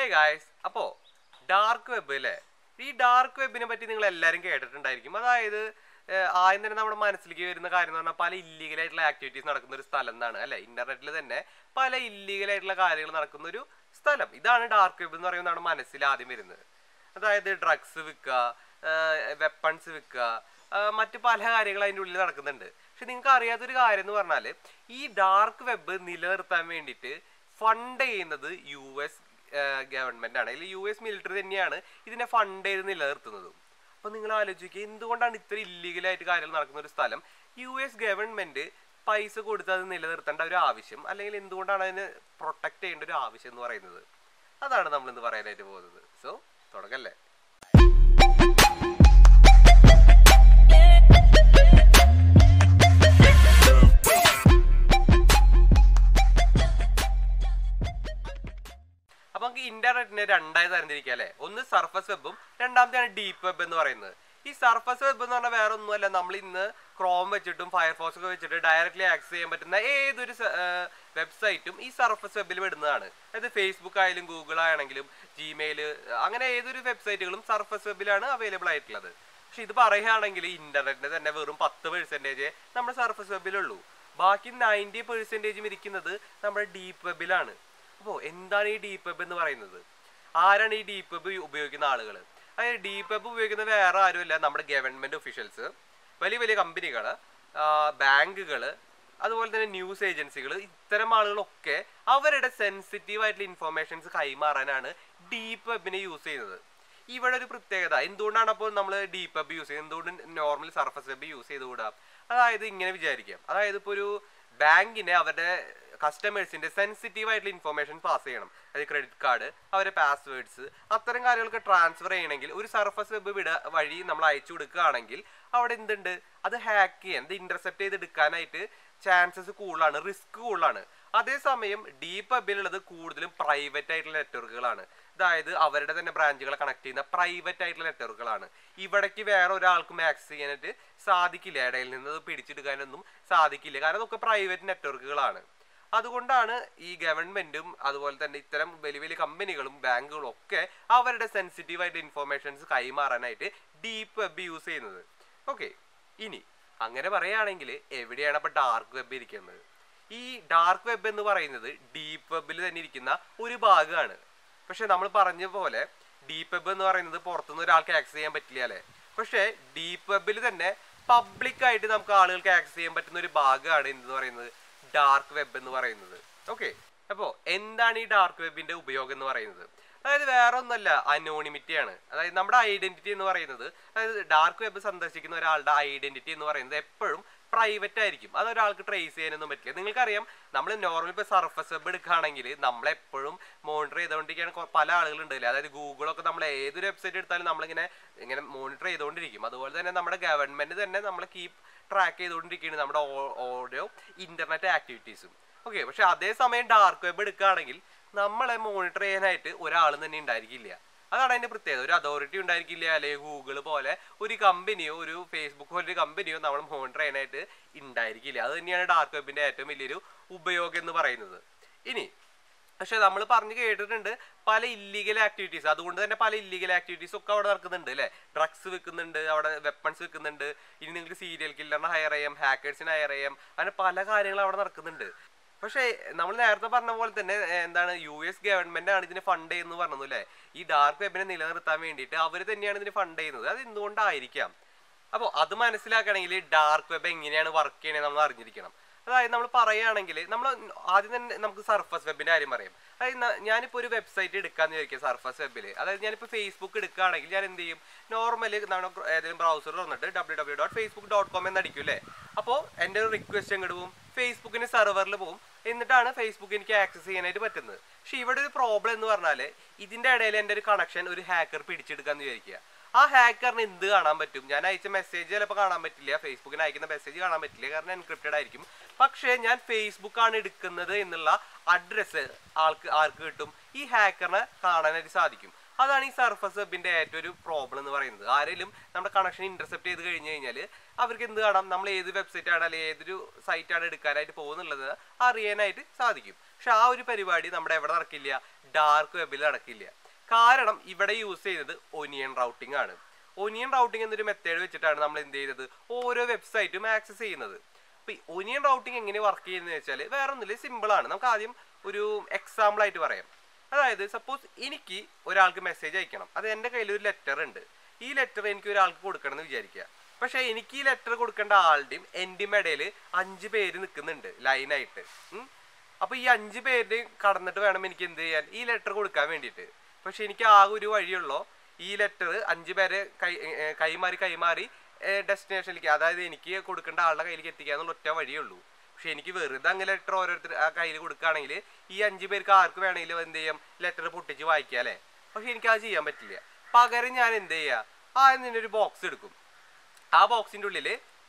ഹേ guys അപ്പോൾ dark web അല്ലേ ഈ ഡാർക്ക് വെബിനെ പറ്റി നിങ്ങൾ എല്ലാവരും കേട്ടിട്ടുണ്ടായിരിക്കും അതായത് ഏഹ്, ആദ്യം തന്നെ നമ്മുടെ മനസ്സിലേക്ക് വരുന്ന കാര്യം എന്ന് പറഞ്ഞാൽ പല ഇല്ലീഗൽ ആയിട്ടുള്ള ആക്ടിവിറ്റീസ് നടക്കുന്ന ഒരു സ്ഥലം എന്നാണ് അല്ലെ ഇന്റർനെറ്റിൽ തന്നെ പല ഇല്ലീഗൽ ആയിട്ടുള്ള കാര്യങ്ങൾ നടക്കുന്ന ഒരു സ്ഥലം ഇതാണ് ഡാർക്ക് വെബ് എന്ന് പറയുന്നതാണ് മനസ്സിൽ ആദ്യം വരുന്നത് അതായത് ഡ്രഗ്സ് വിൽക്കുക വെപ്പൺസ് വിൽക്കുക മറ്റു പല കാര്യങ്ങളും അതിൻ്റെ ഉള്ളിൽ നടക്കുന്നുണ്ട് പക്ഷെ നിങ്ങൾക്ക് അറിയാത്തൊരു കാര്യം എന്ന് പറഞ്ഞാൽ ഈ ഡാർക്ക് വെബ് നിലനിർത്താൻ വേണ്ടിയിട്ട് ഫണ്ട് ചെയ്യുന്നത് യു എസ് ഗവൺമെന്റ് ആണ് അല്ലെങ്കിൽ യു എസ് മിലിറ്ററി തന്നെയാണ് ഇതിനെ ഫണ്ട് ചെയ്ത് നിലനിർത്തുന്നതും അപ്പൊ നിങ്ങൾ ആലോചിക്കുക എന്തുകൊണ്ടാണ് ഇത്ര ഇല്ലീഗലായിട്ട് കാര്യങ്ങൾ നടക്കുന്ന ഒരു സ്ഥലം യു എസ് ഗവൺമെന്റ് പൈസ കൊടുത്ത് അത് നിലനിർത്തേണ്ട ഒരു ആവശ്യം അല്ലെങ്കിൽ എന്തുകൊണ്ടാണ് അതിന് പ്രൊട്ടക്ട് ചെയ്യേണ്ട ഒരു ആവശ്യം എന്ന് പറയുന്നത് അതാണ് നമ്മൾ ഇന്ന് പറയാനായിട്ട് പോകുന്നത് സോ തുടങ്ങല്ലേ അപ്പൊ നമുക്ക് ഇന്റർനെറ്റിനെ രണ്ടായി തരംതിരിക്കാം അല്ലെ ഒന്ന് സർഫസ് വെബും രണ്ടാമത്തെയാണ് ഡീപ്പ് വെബ് എന്ന് പറയുന്നത് ഈ സർഫസ് വെബ് എന്ന് പറഞ്ഞാൽ വേറെ ഒന്നുമല്ല നമ്മൾ ഇന്ന് ക്രോം വെച്ചിട്ടും ഫയർഫോക്സ് ഒക്കെ വെച്ചിട്ട് ഡയറക്റ്റ്ലി ആക്സസ് ചെയ്യാൻ പറ്റുന്ന ഏതൊരു വെബ്സൈറ്റും ഈ സർഫസ് വെബിൽ വിടുന്നതാണ് അതായത് ഫേസ്ബുക്ക് ആയാലും ഗൂഗിൾ ആണെങ്കിലും ജിമെയിൽ അങ്ങനെ ഏതൊരു വെബ്സൈറ്റുകളും സർഫസ് വെബിലാണ് അവൈലബിൾ ആയിട്ടുള്ളത് പക്ഷെ ഇത് പറയുകയാണെങ്കിൽ ഇന്റർനെറ്റിന് തന്നെ വെറും പത്ത് പെർസെൻറ്റേജ് നമ്മുടെ സർഫസ് വെബിലുള്ളൂ ബാക്കി നയൻറ്റി പെർസെൻറ്റേജും ഇരിക്കുന്നത് നമ്മുടെ ഡീപ്പ് വെബിലാണ് അപ്പോൾ എന്താണ് ഈ ഡീപ്പ് വെബ് എന്ന് പറയുന്നത് ആരാണ് ഈ ഡീപ്പ് വെബ് ഉപയോഗിക്കുന്ന ആളുകൾ അതായത് ഡീപ്പ് വെബ് ഉപയോഗിക്കുന്ന വേറെ ആരുമല്ല നമ്മുടെ ഗവൺമെന്റ് ഒഫീഷ്യൽസ് വലിയ വലിയ കമ്പനികൾ ബാങ്കുകൾ അതുപോലെ തന്നെ ന്യൂസ് ഏജൻസികൾ ഇത്തരം ആളുകളൊക്കെ അവരുടെ സെൻസിറ്റീവ് ആയിട്ടുള്ള ഇൻഫർമേഷൻസ് കൈമാറാനാണ് ഡീപ്പ് വെബിനെ യൂസ് ചെയ്യുന്നത് ഇവിടെ ഒരു പ്രത്യേകത എന്തുകൊണ്ടാണ് അപ്പോൾ നമ്മൾ ഡീപ്പ് വെബ് യൂസ് ചെയ്യുന്നത് എന്തുകൊണ്ട് നോർമൽ സർഫസ് വെബ് യൂസ് ചെയ്തുകൂടാ അതായത് ഇങ്ങനെ വിചാരിക്കാം അതായത് ഇപ്പോൾ ഒരു ബാങ്കിനെ അവരുടെ കസ്റ്റമേഴ്സിന്റെ സെൻസിറ്റീവ് ആയിട്ടുള്ള ഇൻഫർമേഷൻ പാസ് ചെയ്യണം അതായത് ക്രെഡിറ്റ് കാർഡ് അവരുടെ പാസ്വേഡ്സ് അത്തരം കാര്യങ്ങളൊക്കെ ട്രാൻസ്ഫർ ചെയ്യണമെങ്കിൽ ഒരു സർഫസ് വെബ് വിട വഴി നമ്മൾ അയച്ചു കൊടുക്കുകയാണെങ്കിൽ അവിടെ എന്തുണ്ട് അത് ഹാക്ക് ചെയ്യാൻ ഇത് ഇന്റർസെപ്റ്റ് ചെയ്ത് എടുക്കാനായിട്ട് ചാൻസസ് കൂടുതലാണ് റിസ്ക് കൂടുതലാണ് അതേസമയം ഡീപ്പ് വെബിലുള്ളത് കൂടുതലും പ്രൈവറ്റ് ആയിട്ടുള്ള നെറ്റ്വർക്കുകളാണ് അതായത് അവരുടെ തന്നെ ബ്രാഞ്ചുകളെ കണക്ട് ചെയ്യുന്ന പ്രൈവറ്റ് ആയിട്ടുള്ള നെറ്റ്വർക്കുകളാണ് ഇവിടേക്ക് വേറെ ഒരാൾക്കും ആക്സസ് ചെയ്യാനായിട്ട് സാധിക്കില്ല ഇടയിൽ നിന്ന് അത് പിടിച്ചെടുക്കാനൊന്നും സാധിക്കില്ല കാരണം അതൊക്കെ പ്രൈവറ്റ് നെറ്റ്വർക്കുകളാണ് അതുകൊണ്ടാണ് ഈ ഗവൺമെന്റും അതുപോലെ തന്നെ ഇത്തരം വലിയ വലിയ കമ്പനികളും ബാങ്കുകളും ഒക്കെ അവരുടെ സെൻസിറ്റീവ് ആയിട്ട് ഇൻഫോർമേഷൻസ് കൈമാറാനായിട്ട് ഡീപ്പ് വെബ് യൂസ് ചെയ്യുന്നത് ഓക്കെ ഇനി അങ്ങനെ പറയുകയാണെങ്കിൽ എവിടെയാണ് അപ്പൊ ഡാർക്ക് വെബ് ഇരിക്കുന്നത് ഈ ഡാർക്ക് വെബ് എന്ന് പറയുന്നത് ഡീപ്പ് വെബിൽ തന്നെ ഇരിക്കുന്ന ഒരു ഭാഗമാണ് പക്ഷെ നമ്മൾ പറഞ്ഞ പോലെ ഡീപ്പ് വെബ് എന്ന് പറയുന്നത് പുറത്തുനിന്ന് ഒരാൾക്ക് ആക്സസ് ചെയ്യാൻ പറ്റില്ല അല്ലേ പക്ഷേ ഡീപ്പ് വെബിൽ തന്നെ പബ്ലിക് ആയിട്ട് നമുക്ക് ആളുകൾക്ക് ആക്സസ് ചെയ്യാൻ പറ്റുന്ന ഒരു ഭാഗമാണ് എന്ന് പറയുന്നത് ഡാർക്ക് വെബ് എന്ന് പറയുന്നത് ഓക്കെ അപ്പോൾ എന്താണ് ഈ ഡാർക്ക് വെബിന്റെ ഉപയോഗം എന്ന് പറയുന്നത് അതായത് വേറെ ഒന്നല്ല അനോണിമിറ്റി ആണ് അതായത് നമ്മുടെ ഐഡന്റിറ്റി എന്ന് പറയുന്നത് അതായത് ഡാർക്ക് വെബ് സന്ദർശിക്കുന്ന ഒരാളുടെ ഐഡന്റിറ്റി എന്ന് പറയുന്നത് എപ്പോഴും പ്രൈവറ്റ് ആയിരിക്കും അത് ഒരാൾക്ക് ട്രേസ് ചെയ്യാനൊന്നും പറ്റില്ല നിങ്ങൾക്കറിയാം നമ്മൾ നോർമൽ ഇപ്പോൾ സർഫസ് വെബ് എടുക്കുകയാണെങ്കിൽ നമ്മളെപ്പോഴും മോണിറ്റർ ചെയ്തുകൊണ്ടിരിക്കുകയാണ് കൊ- പല ആളുകളുണ്ടല്ലേ അതായത് ഗൂഗിളൊക്കെ നമ്മൾ ഏതൊരു വെബ്സൈറ്റ് എടുത്താലും നമ്മളിങ്ങനെ ഇങ്ങനെ മോണിറ്റർ ചെയ്തുകൊണ്ടിരിക്കും അതുപോലെ തന്നെ നമ്മുടെ ഗവൺമെന്റ് തന്നെ നമ്മളെ കീപ്പ് ട്രാക്ക് ചെയ്തുകൊണ്ടിരിക്കുകയാണ് നമ്മുടെ ഓ- ഓരോ ഇന്റർനെറ്റ് ആക്ടിവിറ്റീസും ഓക്കെ പക്ഷെ അതേസമയം ഡാർക്ക് വെബ് എടുക്കുകയാണെങ്കിൽ നമ്മളെ മോണിറ്റർ ചെയ്യാനായിട്ട് ഒരാളും തന്നെ ഉണ്ടായിരിക്കില്ല അതാണ് അതിന്റെ പ്രത്യേകത ഒരു അതോറിറ്റി ഉണ്ടായിരിക്കില്ല അല്ലെങ്കിൽ ഗൂഗിൾ പോലെ ഒരു കമ്പനിയോ ഒരു ഫേസ്ബുക്ക് പോലെ ഒരു കമ്പനിയോ നമ്മൾ മോണിറ്റർ ചെയ്യാനായിട്ട് ഉണ്ടായിരിക്കില്ല അത് തന്നെയാണ് ഡാർക്ക് വെബിന്റെ ഏറ്റവും വലിയൊരു ഉപയോഗം എന്ന് പറയുന്നത് ഇനി പക്ഷെ നമ്മൾ പറഞ്ഞു കേട്ടിട്ടുണ്ട് പല ഇല്ലീഗൽ ആക്ടിവിറ്റീസ് അതുകൊണ്ട് തന്നെ പല ഇല്ലീഗൽ ആക്ടിവിറ്റീസ് ഒക്കെ അവിടെ നടക്കുന്നുണ്ട് അല്ലേ ഡ്രഗ്സ് വിൽക്കുന്നുണ്ട് അവിടെ വെപ്പൺസ് വിൽക്കുന്നുണ്ട് ഇനി നിങ്ങൾക്ക് സീരിയൽ കില്ലറിനെ ഹയർ ചെയ്യാം ഹാക്കേഴ്സിനെ ഹയർ ചെയ്യാം അങ്ങനെ പല കാര്യങ്ങളും അവിടെ നടക്കുന്നുണ്ട് പക്ഷേ നമ്മൾ നേരത്തെ പറഞ്ഞ പോലെ തന്നെ ഏർ, എന്താണ് യു എസ് ഗവൺമെന്റ് ആണ് ഇതിന് ഫണ്ട് ചെയ്യുന്നത് പറഞ്ഞു അല്ലേ ഈ ഡാർക്ക് വെബിനെ നിലനിർത്താൻ വേണ്ടിയിട്ട് അവർ തന്നെയാണ് ഇതിന് ഫണ്ട് ചെയ്യുന്നത് അത് എന്തുകൊണ്ടായിരിക്കാം അപ്പോൾ അത് മനസ്സിലാക്കണമെങ്കിൽ ഡാർക്ക് വെബ് എങ്ങനെയാണ് വർക്ക് ചെയ്യണത് നമ്മൾ അറിഞ്ഞിരിക്കണം അതായത് നമ്മൾ പറയുകയാണെങ്കിൽ നമ്മൾ ആദ്യം തന്നെ നമുക്ക് സർഫസ് വെബിന്റെ കാര്യം പറയാം അതായത് ന- ഞാനിപ്പോൾ ഒരു വെബ്സൈറ്റ് എടുക്കാന്ന് വിചാരിക്കുക സർഫസ് വെബിൽ അതായത് ഞാനിപ്പോൾ ഫേസ്ബുക്ക് എടുക്കുകയാണെങ്കിൽ ഞാൻ എന്ത് ചെയ്യും നോർമലി നമ്മുടെ ഏതെങ്കിലും ബ്രൗസറിൽ വന്നിട്ട് W W dot Facebook dot com എന്ന് അടിക്കും അല്ലേ അപ്പോൾ എൻ്റെ ഒരു റിക്വസ്റ്റ് അങ്ങോട്ട് പോകും ഫേസ്ബുക്കിന് സെർവറിൽ പോകും എന്നിട്ടാണ് ഫേസ്ബുക്ക് എനിക്ക് ആക്സസ് ചെയ്യാനായിട്ട് പറ്റുന്നത് പക്ഷെ ഇവിടെ ഒരു പ്രോബ്ലം എന്ന് പറഞ്ഞാൽ ഇതിന്റെ ഇടയിൽ എൻ്റെ ഒരു കണക്ഷൻ ഒരു ഹാക്കർ പിടിച്ചെടുക്കാന്ന് വിചാരിക്കുക ആ ഹാക്കറിന് എന്ത് കാണാൻ പറ്റും ഞാൻ അയച്ച മെസ്സേജ് ചിലപ്പോൾ കാണാൻ പറ്റില്ല ഫേസ്ബുക്കിന് അയക്കുന്ന മെസ്സേജ് കാണാൻ പറ്റില്ല കാരണം എൻക്രിപ്റ്റഡ് ആയിരിക്കും പക്ഷേ ഞാൻ ഫേസ്ബുക്കാണ് എടുക്കുന്നത് എന്നുള്ള അഡ്രസ്സ് ആൾക്ക് ആർക്ക് കിട്ടും ഈ ഹാക്കറിനെ കാണാനായിട്ട് സാധിക്കും അതാണ് ഈ സർഫസ് വെബിന്റെ ഏറ്റവും ഒരു പ്രോബ്ലം എന്ന് പറയുന്നത് ആരെങ്കിലും നമ്മുടെ കണക്ഷൻ ഇന്റർസെപ്റ്റ് ചെയ്ത് കഴിഞ്ഞ് കഴിഞ്ഞാൽ അവർക്ക് എന്ത് കാണാം നമ്മൾ ഏത് വെബ്സൈറ്റ് ആണ് അല്ലെങ്കിൽ ഏതൊരു സൈറ്റ് ആണ് എടുക്കാനായിട്ട് പോകുന്നുള്ളത് അറിയാനായിട്ട് സാധിക്കും പക്ഷെ ആ ഒരു പരിപാടി നമ്മുടെ എവിടെ നടക്കില്ല ഡാർക്ക് വെബിൽ നടക്കില്ല കാരണം ഇവിടെ യൂസ് ചെയ്തത് ഒനിയൻ റൗട്ടിംഗ് ആണ് ഒനിയൻ റൗട്ടിംഗ് എന്നൊരു മെത്തേഡ് വെച്ചിട്ടാണ് നമ്മൾ എന്ത് ചെയ്തത് ഓരോ വെബ്സൈറ്റും ആക്സസ് ചെയ്യുന്നത് അപ്പൊ ഈ ഒനിയൻ റൗട്ടിംഗ് എങ്ങനെ വർക്ക് ചെയ്യുന്നത് വെച്ചാൽ വേറെ ഒന്നുമില്ല സിമ്പിൾ ആണ് നമുക്ക് ആദ്യം ഒരു എക്സാമ്പിൾ ആയിട്ട് പറയാം അതായത് സപ്പോസ് എനിക്ക് ഒരാൾക്ക് മെസ്സേജ് അയക്കണം അത് എൻ്റെ കയ്യിൽ ഒരു ലെറ്റർ ഉണ്ട് ഈ ലെറ്റർ എനിക്ക് ഒരാൾക്ക് കൊടുക്കണം എന്ന് വിചാരിക്കുക പക്ഷെ എനിക്ക് ഈ ലെറ്റർ കൊടുക്കേണ്ട ആളുടെയും എൻ്റെയും ഇടയിൽ അഞ്ച് പേര് നിൽക്കുന്നുണ്ട് ലൈനായിട്ട് അപ്പൊ ഈ അഞ്ച് പേര് കടന്നിട്ട് വേണം എനിക്ക് എന്ത് ചെയ്യാൻ ഈ ലെറ്റർ കൊടുക്കാൻ വേണ്ടിയിട്ട് പക്ഷെ എനിക്ക് ആകെ ഒരു വഴിയുള്ളൂ ഈ ലെറ്റർ അഞ്ച് പേരെ കൈ ഏ, കൈമാറി കൈമാറി ഡെസ്റ്റിനേഷനിലേക്ക് അതായത് എനിക്ക് കൊടുക്കേണ്ട ആളുടെ കയ്യിലേക്ക് എത്തിക്കുക എന്നുള്ള ഒറ്റ വഴിയേ ഉള്ളൂ പക്ഷെ എനിക്ക് വെറുതെ അങ്ങനെ ലെറ്റർ ഓരോരുത്തർ ആ കയ്യിൽ കൊടുക്കുകയാണെങ്കിൽ ഈ അഞ്ച് പേർക്ക് ആർക്ക് വേണമെങ്കിലും എന്ത് ചെയ്യാം ലെറ്റർ പൊട്ടിച്ച് വായിക്കാം അല്ലേ പക്ഷെ എനിക്ക് അത് ചെയ്യാൻ പറ്റില്ല പകരം ഞാൻ എന്ത് ചെയ്യുക ആ എന്നിട്ട് ഒരു ബോക്സ് എടുക്കും ആ ബോക്സിന്റെ ഉള്ളിൽ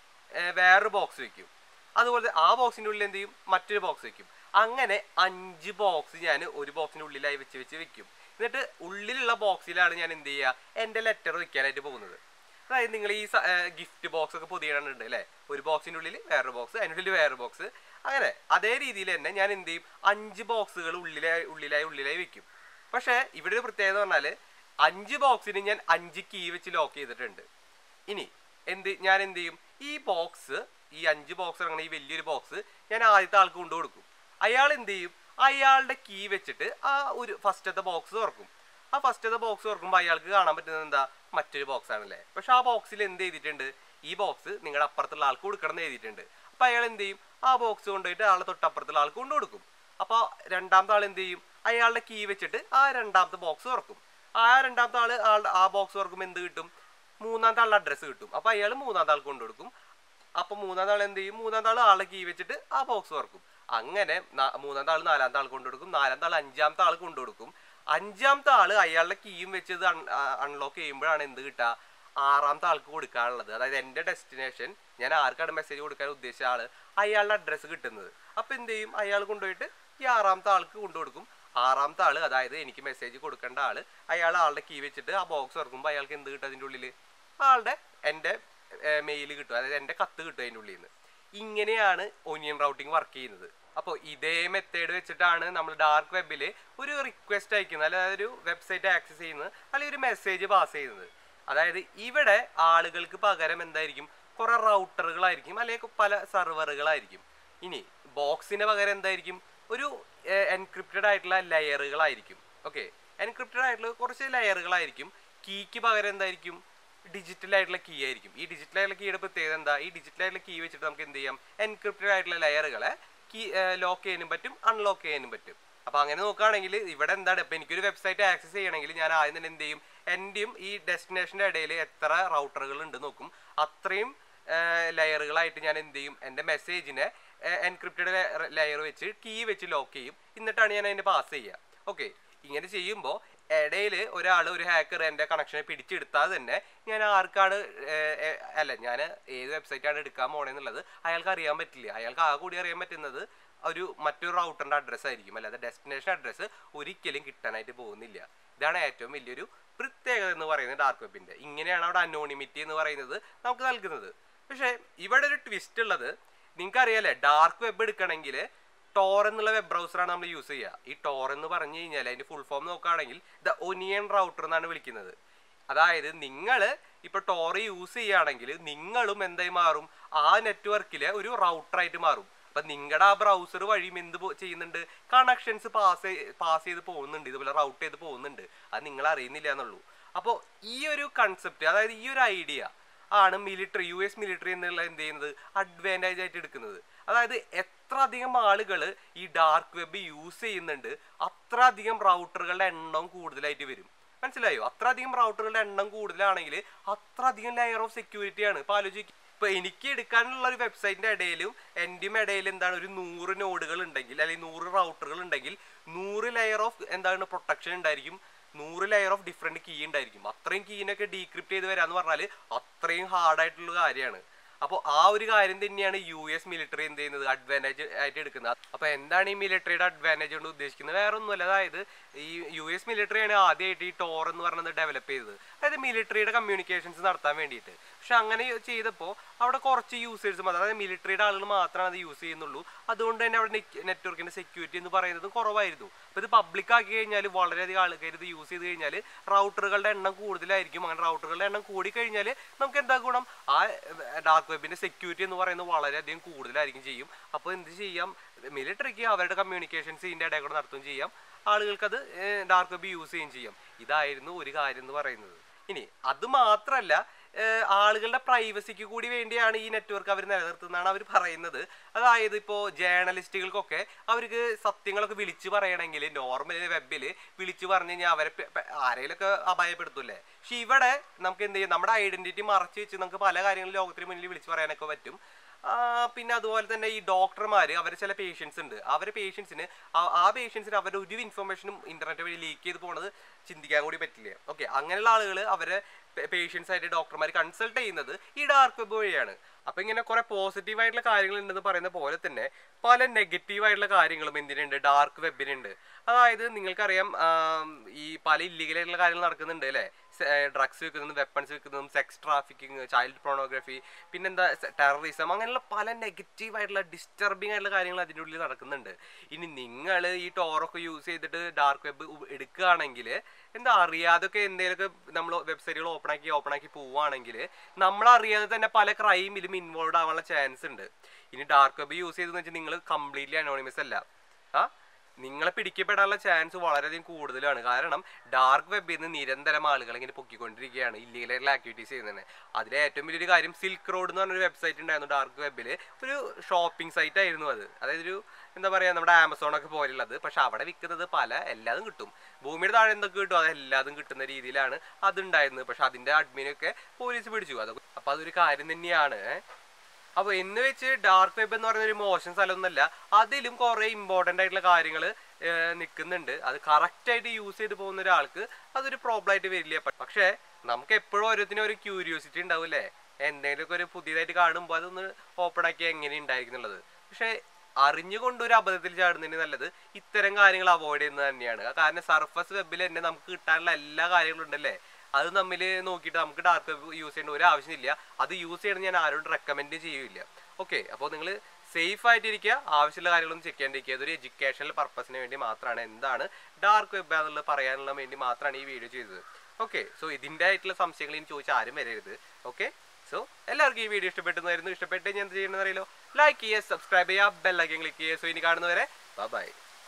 വേറൊരു ബോക്സ് വെക്കും അതുപോലെ ആ ബോക്സിന്റെ ഉള്ളിൽ എന്ത് ചെയ്യും മറ്റൊരു ബോക്സ് വെക്കും അങ്ങനെ അഞ്ച് ബോക്സ് ഞാൻ ഒരു ബോക്സിന്റെ ഉള്ളിലായി വെച്ച് വെച്ച് വെക്കും എന്നിട്ട് ഉള്ളിലുള്ള ബോക്സിലാണ് ഞാൻ എന്ത് ചെയ്യുക എൻ്റെ ലെറ്റർ വെക്കാനായിട്ട് പോകുന്നത് അതായത് നിങ്ങൾ ഈ ഗിഫ്റ്റ് ബോക്സ് ഒക്കെ പൊതിയിടുന്നുണ്ട് അല്ലേ ഒരു ബോക്സിന്റെ ഉള്ളിൽ വേറൊരു ബോക്സ് അതിൻ്റെ ഉള്ളിൽ വേറൊരു ബോക്സ് അങ്ങനെ അതേ രീതിയിൽ തന്നെ ഞാൻ എന്ത് ചെയ്യും അഞ്ച് ബോക്സുകൾ ഉള്ളിലായി ഉള്ളിലായി ഉള്ളിലായി വെക്കും പക്ഷേ ഇവിടെ ഒരു പ്രത്യേകത പറഞ്ഞാൽ അഞ്ച് ബോക്സിന് ഞാൻ അഞ്ച് കീ വെച്ച് ലോക്ക് ചെയ്തിട്ടുണ്ട് ഇനി എന്ത് ഞാൻ എന്ത് ചെയ്യും ഈ ബോക്സ് ഈ അഞ്ച് ബോക്സ് ഇറങ്ങുന്ന ഈ വലിയൊരു ബോക്സ് ഞാൻ ആദ്യത്തെ ആൾക്ക് കൊണ്ടു കൊടുക്കും അയാൾ എന്ത് ചെയ്യും അയാളുടെ കീ വെച്ചിട്ട് ആ ഒരു ഫസ്റ്റത്തെ ബോക്സ് തുറക്കും ആ ഫസ്റ്റത്തെ ബോക്സ് തുറക്കുമ്പോൾ അയാൾക്ക് കാണാൻ പറ്റുന്നത് എന്താ മറ്റൊരു ബോക്സ് ആണല്ലേ പക്ഷെ ആ ബോക്സിൽ എന്ത് ചെയ്തിട്ടുണ്ട് ഈ ബോക്സ് നിങ്ങളുടെ അപ്പുറത്തുള്ള ആൾക്ക് കൊടുക്കണം എന്ന് എഴുതിയിട്ടുണ്ട് അപ്പൊ അയാൾ എന്ത് ചെയ്യും ആ ബോക്സ് കൊണ്ടുപോയിട്ട് ആളെ തൊട്ടപ്പുറത്തുള്ള ആൾക്ക് കൊണ്ടു കൊടുക്കും അപ്പോൾ രണ്ടാമത്തെ ആൾ എന്ത് ചെയ്യും അയാളുടെ കീ വെച്ചിട്ട് ആ രണ്ടാമത്തെ ബോക്സ് തുറക്കും ആ രണ്ടാമത്തെ ആള് ആളുടെ ആ ബോക്സ് തുറക്കുമ്പോൾ എന്ത് കിട്ടും മൂന്നാമത്തെ ആളുടെ അഡ്രസ്സ് കിട്ടും അപ്പൊ അയാൾ മൂന്നാമത്തെ ആൾക്ക് കൊണ്ടു കൊടുക്കും അപ്പൊ മൂന്നാമത്തെ ആൾ എന്ത് ചെയ്യും മൂന്നാമത്തെ ആൾ ആളെ കീ വെച്ചിട്ട് ആ ബോക്സ് തുറക്കും അങ്ങനെ ന- മൂന്നാമത്തെ ആൾ നാലാമത്തെ ആൾ കൊണ്ടു കൊടുക്കും നാലാമത്തെ ആൾ അഞ്ചാമത്തെ ആൾ കൊണ്ടു കൊടുക്കും അഞ്ചാമത്തെ ആള് അയാളുടെ കീയും വെച്ച് ഇത് അൺലോക്ക് ചെയ്യുമ്പോഴാണ് എന്ത് കിട്ടുക ആറാമത്തെ ആൾക്ക് കൊടുക്കാനുള്ളത് അതായത് എൻ്റെ ഡെസ്റ്റിനേഷൻ ഞാൻ ആർക്കാണ് മെസ്സേജ് കൊടുക്കാൻ ഉദ്ദേശിച്ച ആള് അയാളുടെ അഡ്രസ്സ് കിട്ടുന്നത് അപ്പൊ എന്ത് ചെയ്യും അയാൾ കൊണ്ടുപോയിട്ട് ഈ ആറാമത്തെ ആൾക്ക് കൊണ്ടു കൊടുക്കും ആറാമത്തെ ആള് അതായത് എനിക്ക് മെസ്സേജ് കൊടുക്കേണ്ട ആള് അയാൾ ആളുടെ കീ വെച്ചിട്ട് ആ ബോക്സ് തുറക്കുമ്പോൾ അയാൾക്ക് എന്ത് കിട്ടും അതിൻ്റെ ഉള്ളിൽ ആളുടെ എൻ്റെ മെയിൽ കിട്ടും അതായത് എൻ്റെ കത്ത് കിട്ടും അതിൻ്റെ ഉള്ളിൽ നിന്ന് ഇങ്ങനെയാണ് ഒനിയൻ റൗട്ടിംഗ് വർക്ക് ചെയ്യുന്നത് അപ്പോൾ ഇതേ മെത്തേഡ് വെച്ചിട്ടാണ് നമ്മൾ ഡാർക്ക് വെബിൽ ഒരു റിക്വസ്റ്റ് അയക്കുന്നത് അതായത് ഒരു വെബ്സൈറ്റ് ആക്സസ് ചെയ്യുന്നത് അല്ലെങ്കിൽ ഒരു മെസ്സേജ് പാസ് ചെയ്യുന്നത് അതായത് ഇവിടെ ആളുകൾക്ക് പകരം എന്തായിരിക്കും കുറെ റൗട്ടറുകളായിരിക്കും അല്ലെങ്കിൽ പല സെർവറുകളായിരിക്കും ഇനി ബോക്സിന് പകരം എന്തായിരിക്കും ഒരു എൻക്രിപ്റ്റഡ് ആയിട്ടുള്ള ലെയറുകളായിരിക്കും ഓക്കെ എൻക്രിപ്റ്റഡ് ആയിട്ടുള്ള കുറച്ച് ലെയറുകളായിരിക്കും കീക്ക് പകരം എന്തായിരിക്കും ഡിജിറ്റൽ ആയിട്ടുള്ള കീ ആയിരിക്കും ഈ ഡിജിറ്റൽ ആയിട്ടുള്ള കീയുടെ പ്രത്യേകത എന്താ ഈ ഡിജിറ്റൽ ആയിട്ടുള്ള കീ വെച്ചിട്ട് നമുക്ക് എന്ത് ചെയ്യാം എൻക്രിപ്റ്റഡ് ആയിട്ടുള്ള ലെയറുകളെ കീ ലോക്ക് ചെയ്യാനും പറ്റും അൺലോക്ക് ചെയ്യാനും പറ്റും അപ്പൊ അങ്ങനെ നോക്കുകയാണെങ്കിൽ ഇവിടെ എന്താണ് ഇപ്പൊ എനിക്കൊരു വെബ്സൈറ്റ് ആക്സസ് ചെയ്യണമെങ്കിൽ ഞാൻ ആദ്യം തന്നെ എന്ത് ചെയ്യും എൻ്റെയും ഈ ഡെസ്റ്റിനേഷൻ്റെ ഇടയിൽ എത്ര റൗട്ടറുകൾ ഉണ്ട് നോക്കും അത്രയും ലെയറുകളായിട്ട് ഞാൻ എന്ത് ചെയ്യും എൻ്റെ മെസ്സേജിനെ എൻക്രിപ്റ്റഡ് ലെയർ വെച്ച് കീ വെച്ച് ലോക്ക് ചെയ്യും എന്നിട്ടാണ് ഞാൻ അതിനെ പാസ് ചെയ്യുക ഓക്കെ ഇങ്ങനെ ചെയ്യുമ്പോൾ ഇടയിൽ ഒരാൾ ഒരു ഹാക്കർ എൻ്റെ കണക്ഷനെ പിടിച്ചെടുത്താൽ തന്നെ ഞാൻ ആർക്കാണ് ഏർ, ഏർ, അല്ല ഞാൻ ഏത് വെബ്സൈറ്റാണ് എടുക്കാൻ പോണേന്നുള്ളത് അയാൾക്ക് അറിയാൻ പറ്റില്ല അയാൾക്ക് ആ കൂടി അറിയാൻ പറ്റുന്നത് ഒരു മറ്റൊരു റൗട്ടറിൻ്റെ അഡ്രസ്സ് ആയിരിക്കും അല്ലാതെ ഡെസ്റ്റിനേഷൻ അഡ്രസ്സ് ഒരിക്കലും കിട്ടാനായിട്ട് പോകുന്നില്ല ഇതാണ് ഏറ്റവും വലിയൊരു പ്രത്യേകത എന്ന് പറയുന്നത് ഡാർക്ക് വെബിൻ്റെ ഇങ്ങനെയാണ് അവിടെ അനോണിമിറ്റി എന്ന് പറയുന്നത് നമുക്ക് നൽകുന്നത് പക്ഷേ ഇവിടെ ഒരു ട്വിസ്റ്റ് ഉള്ളത് നിങ്ങൾക്ക് അറിയാലേ ഡാർക്ക് വെബ് എടുക്കണമെങ്കിൽ ടോർ എന്നുള്ള വെബ് ബ്രൗസറാണ് നമ്മൾ യൂസ് ചെയ്യുക ഈ ടോർ എന്ന് പറഞ്ഞു കഴിഞ്ഞാൽ അതിന്റെ ഫുൾ ഫോം നോക്കുകയാണെങ്കിൽ ദ ഒനിയൻ റൗട്ടർ എന്നാണ് വിളിക്കുന്നത് അതായത് നിങ്ങൾ ഇപ്പൊ ടോർ യൂസ് ചെയ്യുകയാണെങ്കിൽ നിങ്ങളും എന്തായി മാറും ആ നെറ്റ്വർക്കിലെ ഒരു റൗട്ടറായിട്ട് മാറും അപ്പൊ നിങ്ങളുടെ ആ ബ്രൗസർ വഴിയും എന്ത് പോ- ചെയ്യുന്നുണ്ട് കണക്ഷൻസ് പാസ് പാസ് ചെയ്ത് പോകുന്നുണ്ട് ഇതുപോലെ റൗട്ട് ചെയ്ത് പോകുന്നുണ്ട് അത് നിങ്ങൾ അറിയുന്നില്ല എന്നുള്ളൂ അപ്പോൾ ഈ ഒരു കൺസെപ്റ്റ് അതായത് ഈ ഒരു ഐഡിയ ആണ് മിലിറ്ററി യു എസ് മിലിറ്ററി എന്നുള്ള എന്ത് ചെയ്യുന്നത് അഡ്വാൻറ്റേജ് ആയിട്ട് എടുക്കുന്നത് അതായത് എത്ര അധികം ആളുകൾ ഈ ഡാർക്ക് വെബ് യൂസ് ചെയ്യുന്നുണ്ട് അത്ര അധികം റൗട്ടറുകളുടെ എണ്ണം കൂടുതലായിട്ട് വരും മനസ്സിലായോ അത്ര അധികം റൗട്ടറുകളുടെ എണ്ണം കൂടുതലാണെങ്കിൽ അത്ര അധികം ലെയർ ഓഫ് സെക്യൂരിറ്റി ആണ് ഇപ്പൊ ആലോചിക്കുക ഇപ്പൊ എനിക്ക് എടുക്കാനുള്ള ഒരു വെബ്സൈറ്റിന്റെ ഇടയിലും എന്റെയും ഇടയിൽ എന്താണ് ഒരു നൂറ് നോഡുകൾ ഉണ്ടെങ്കിൽ അല്ലെങ്കിൽ നൂറ് റൗട്ടറുകൾ ഉണ്ടെങ്കിൽ നൂറ് ലെയർ ഓഫ് എന്താണ് പ്രൊട്ടക്ഷൻ ഉണ്ടായിരിക്കും നൂറ് ലെയർ ഓഫ് ഡിഫറെന്റ് കീ ഉണ്ടായിരിക്കും അത്രയും കീനൊക്കെ ഡീക്രിപ്റ്റ് ചെയ്ത് വരാന്ന് പറഞ്ഞാൽ അത്രയും ഹാർഡായിട്ടുള്ള കാര്യമാണ് അപ്പോൾ ആ ഒരു കാര്യം തന്നെയാണ് യു എസ് മിലിറ്ററി എന്ത് ചെയ്യുന്നത് അഡ്വാൻറ്റേജ് ആയിട്ട് എടുക്കുന്നത് അപ്പോൾ എന്താണ് ഈ മിലിറ്ററിയുടെ അഡ്വാൻറ്റേജ് കൊണ്ട് ഉദ്ദേശിക്കുന്നത് വേറെ ഒന്നുമല്ല അതായത് ഈ യു എസ് മിലിറ്ററിയാണ് ആദ്യമായിട്ട് ഈ ടോർ എന്ന് പറയുന്നത് ഡെവലപ്പ് ചെയ്തത് അതായത് മിലിറ്ററിയുടെ കമ്മ്യൂണിക്കേഷൻസ് നടത്താൻ വേണ്ടിയിട്ട് പക്ഷെ അങ്ങനെ ചെയ്തപ്പോൾ അവിടെ കുറച്ച് യൂസേഴ്സ് മാത്രം അതായത് മിലിറ്ററിയുടെ ആളുകൾ മാത്രമാണ് അത് യൂസ് ചെയ്യുന്നുള്ളൂ അതുകൊണ്ട് തന്നെ അവിടെ നെറ്റ്വർക്കിന്റെ സെക്യൂരിറ്റി എന്ന് പറയുന്നത് കുറവായിരുന്നു അപ്പോൾ ഇത് പബ്ലിക് ആക്കി കഴിഞ്ഞാൽ വളരെയധികം ആൾക്കാർ ഇത് യൂസ് ചെയ്ത് കഴിഞ്ഞാൽ റൗട്ടറുകളുടെ എണ്ണം കൂടുതലായിരിക്കും അങ്ങനെ റൗട്ടറുകളുടെ എണ്ണം കൂടി കഴിഞ്ഞാൽ നമുക്ക് എന്താ ഗുണം ആ ഡാർക്ക് വെബിന്റെ സെക്യൂരിറ്റി എന്ന് പറയുന്നത് വളരെയധികം കൂടുതലായിരിക്കും ചെയ്യും അപ്പോൾ എന്ത് ചെയ്യാം മിലിറ്ററിക്ക് അവരുടെ കമ്മ്യൂണിക്കേഷൻസ് ഇതിൻ്റെ ഇടയിൽ കൂടെ നടത്തുകയും ചെയ്യാം ആളുകൾക്ക് അത് ഡാർക്ക് വെബ് യൂസ് ചെയ്യുകയും ചെയ്യാം ഇതായിരുന്നു ഒരു കാര്യം എന്ന് പറയുന്നത് ഇനി അത് മാത്രമല്ല ഏഹ് ആളുകളുടെ പ്രൈവസിക്ക് കൂടി വേണ്ടിയാണ് ഈ നെറ്റ്വർക്ക് അവർ നിലനിർത്തുന്നതാണ് അവർ പറയുന്നത് അതായത് ഇപ്പോൾ ജേർണലിസ്റ്റുകൾക്കൊക്കെ അവർക്ക് സത്യങ്ങളൊക്കെ വിളിച്ചു പറയണമെങ്കിൽ നോർമൽ വെബിൽ വിളിച്ചു പറഞ്ഞു കഴിഞ്ഞാൽ അവരെ പെ- പെ- ആരെങ്കിലുമൊക്കെ അപായപ്പെടുത്തൂലേ പക്ഷെ ഇവിടെ നമുക്ക് എന്ത് ചെയ്യും നമ്മുടെ ഐഡന്റിറ്റി മറച്ചു വെച്ച് നമുക്ക് പല കാര്യങ്ങളും ലോകത്തിന് മുന്നിൽ വിളിച്ചു പറയാനൊക്കെ പറ്റും ആ, പിന്നെ അതുപോലെ തന്നെ ഈ ഡോക്ടർമാർ അവരെ ചില പേഷ്യൻസ് ഉണ്ട് അവരെ പേഷ്യൻസിന് ആ പേഷ്യൻസിന് അവരുടെ ഒരു ഇൻഫർമേഷനും ഇന്റർനെറ്റ് വഴി ലീക്ക് ചെയ്ത് പോണത് ചിന്തിക്കാൻ കൂടി പറ്റില്ല ഓക്കെ അങ്ങനെയുള്ള ആളുകൾ അവരെ പേഷ്യൻസ് ആയിട്ട് ഡോക്ടർമാർ കൺസൾട്ട് ചെയ്യുന്നത് ഈ ഡാർക്ക് വെബ് വഴിയാണ് അപ്പൊ ഇങ്ങനെ കുറെ പോസിറ്റീവ് ആയിട്ടുള്ള കാര്യങ്ങൾ ഉണ്ടെന്ന് പറയുന്ന പോലെ തന്നെ പല നെഗറ്റീവ് ആയിട്ടുള്ള കാര്യങ്ങളും എന്തിനുണ്ട് ഡാർക്ക് വെബിനുണ്ട് അതായത് നിങ്ങൾക്കറിയാം ആം, ഈ പല ഇല്ലീഗൽ ആയിട്ടുള്ള കാര്യങ്ങൾ നടക്കുന്നുണ്ട് അല്ലേ ഡ്രഗ്സ് വിൽക്കുന്നതും വെപ്പൺസ് വിൽക്കുന്നതും സെക്സ് ട്രാഫിക്കിംഗ് ചൈൽഡ് പ്രോണോഗ്രഫി പിന്നെന്താ ടെററിസം അങ്ങനെയുള്ള പല നെഗറ്റീവ് ആയിട്ടുള്ള ഡിസ്റ്റർബിംഗ് ആയിട്ടുള്ള കാര്യങ്ങൾ അതിൻ്റെ ഉള്ളിൽ നടക്കുന്നുണ്ട് ഇനി നിങ്ങൾ ഈ ടോറൊക്കെ യൂസ് ചെയ്തിട്ട് ഡാർക്ക് വെബ് എടുക്കുകയാണെങ്കിൽ എന്താ അറിയാതൊക്കെ എന്തെങ്കിലുമൊക്കെ നമ്മൾ വെബ്സൈറ്റുകൾ ഓപ്പൺ ആക്കി ഓപ്പൺ ആക്കി പോവുകയാണെങ്കിൽ നമ്മൾ അറിയാതെ തന്നെ പല ക്രൈമിലും ഇൻവോൾവ് ആവാനുള്ള ചാൻസ് ഉണ്ട് ഇനി ഡാർക്ക് വെബ് യൂസ് ചെയ്തെന്ന് വെച്ചാൽ നിങ്ങൾ കംപ്ലീറ്റ്ലി അനോണിമസ് അല്ല ആ നിങ്ങളെ പിടിക്കപ്പെടാനുള്ള ചാൻസ് വളരെയധികം കൂടുതലാണ് കാരണം ഡാർക്ക് വെബിൽ നിന്ന് നിരന്തരം ആളുകൾ ഇങ്ങനെ പൊക്കിക്കൊണ്ടിരിക്കുകയാണ് ഇല്ലീഗലായിട്ടുള്ള ആക്ടിവിറ്റീസ് ചെയ്യുന്നത് അതിലെ ഏറ്റവും വലിയൊരു കാര്യം സിൽക്ക് റോഡ് എന്ന് പറഞ്ഞൊരു വെബ്സൈറ്റ് ഉണ്ടായിരുന്നു ഡാർക്ക് വെബിൽ ഒരു ഷോപ്പിംഗ് സൈറ്റ് ആയിരുന്നു അത് അതായത് ഒരു എന്താ പറയുക നമ്മുടെ ആമസോൺ ഒക്കെ പോലുള്ളത് പക്ഷെ അവിടെ വിൽക്കുന്നത് പല എല്ലാതും കിട്ടും ഭൂമിയുടെ താഴെ എന്തൊക്കെ കിട്ടും അത് എല്ലാതും കിട്ടുന്ന രീതിയിലാണ് അതുണ്ടായിരുന്നത് പക്ഷെ അതിന്റെ അഡ്മിനൊക്കെ പോലീസ് പിടിച്ചു അത് അപ്പൊ അതൊരു കാര്യം തന്നെയാണ് ഏ. അപ്പൊ എന്ന് വെച്ച് ഡാർക്ക് വെബ് എന്ന് പറയുന്ന ഒരു മോശം സ്ഥലമൊന്നുമല്ല അതിലും കുറെ ഇമ്പോർട്ടന്റ് ആയിട്ടുള്ള കാര്യങ്ങൾ നിൽക്കുന്നുണ്ട് അത് കറക്റ്റ് ആയിട്ട് യൂസ് ചെയ്ത് പോകുന്ന ഒരാൾക്ക് അതൊരു പ്രോബ്ലം ആയിട്ട് വരില്ല പ- പക്ഷേ നമുക്ക് എപ്പോഴും ഓരോത്തിനും ഒരു ക്യൂരിയോസിറ്റി ഉണ്ടാവില്ലേ എന്തെങ്കിലുമൊക്കെ ഒരു പുതിയതായിട്ട് കാണുമ്പോൾ അതൊന്ന് ഓപ്പൺ ആക്കി എങ്ങനെ ഉണ്ടായിരിക്കുന്നുള്ളത് പക്ഷേ അറിഞ്ഞുകൊണ്ട് ഒരു അബദ്ധത്തിൽ ചാടുന്നതിന് നല്ലത് ഇത്തരം കാര്യങ്ങൾ അവോയ്ഡ് ചെയ്യുന്നത് തന്നെയാണ് കാരണം സർഫസ് വെബിൽ തന്നെ നമുക്ക് കിട്ടാനുള്ള എല്ലാ കാര്യങ്ങളും ഉണ്ടല്ലേ അത് തമ്മിൽ നോക്കിയിട്ട് നമുക്ക് ഡാർക്ക് വെബ് യൂസ് ചെയ്യേണ്ട ഒരു ആവശ്യമില്ല അത് യൂസ് ചെയ്യണം ഞാൻ ആരോടും റെക്കമെൻഡ് ചെയ്യില്ല ഓക്കെ അപ്പോൾ നിങ്ങൾ സേഫ് ആയിട്ടിരിക്കുക ആവശ്യമുള്ള കാര്യങ്ങളൊന്നും ചെക്ക് ചെയ്യാണ്ടിരിക്കുക അതൊരു എഡ്യൂക്കേഷണൽ പർപ്പസിന് വേണ്ടി മാത്രമാണ് എന്താണ് ഡാർക്ക് വെബ് എന്നുള്ളത് പറയാനുള്ള വേണ്ടി മാത്രമാണ് ഈ വീഡിയോ ചെയ്തത് ഓക്കെ സോ ഇതിൻ്റെ ആയിട്ടുള്ള സംശയങ്ങൾ ഇനി ചോദിച്ചാൽ ആരും വരരുത് ഓക്കെ സോ എല്ലാവർക്കും ഈ വീഡിയോ ഇഷ്ടപ്പെട്ടെന്നായിരുന്നു ഇഷ്ടപ്പെട്ട് ഞാൻ എന്ത് ചെയ്യണമെന്ന് അറിയില്ലോ ലൈക്ക് ചെയ്യുക സബ്സ്ക്രൈബ് ചെയ്യുക ബെല്ലൈക്കൻ ക്ലിക്ക് ചെയ്യുക സോ ഇനി കാണുന്നവരെ ബൈ